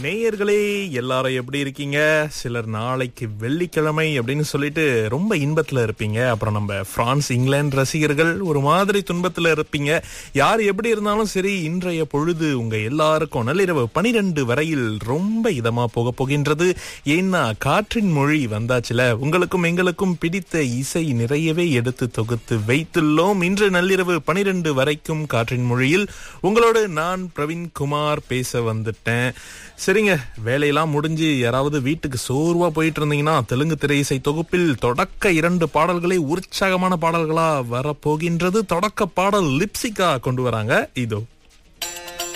நேயர்களே எல்லாரும் எப்படி இருக்கீங்க சிலர் நாளைக்கு வெள்ளிக்கிழமை அப்படின்னு சொல்லிட்டு ரொம்ப இன்பத்துல இருப்பீங்க அப்புறம் நம்ம பிரான்ஸ் இங்கிலாந்து ரசிகர்கள் ஒரு மாதிரி துன்பத்துல இருப்பீங்க யார் எப்படி இருந்தாலும் சரி இன்றைய பொழுது உங்க எல்லாருக்கும் நள்ளிரவு பனிரெண்டு வரையில் ரொம்ப இதமா போக போகின்றது ஏன்னா காற்றின் மொழி வந்தாச்சுல உங்களுக்கும் எங்களுக்கும் பிடித்த இசை நிறையவே எடுத்து தொகுத்து வைத்துள்ளோம் இன்று நள்ளிரவு பனிரெண்டு வரைக்கும் காற்றின் மொழியில் உங்களோடு நான் பிரவீன் குமார் பேச வந்துட்டேன் சரிங்க வேலையெல்லாம் முடிஞ்சு யாராவது வீட்டுக்கு சோர்வா போயிட்டு இருந்தீங்கன்னா தெலுங்கு திரை இசை தொகுப்பில் தொடக்க இரண்டு பாடல்களே உற்சாகமான பாடல்களா வரப்போகின்றது தொடக்க பாடல் லிப்சிகா கொண்டு வராங்க இதோ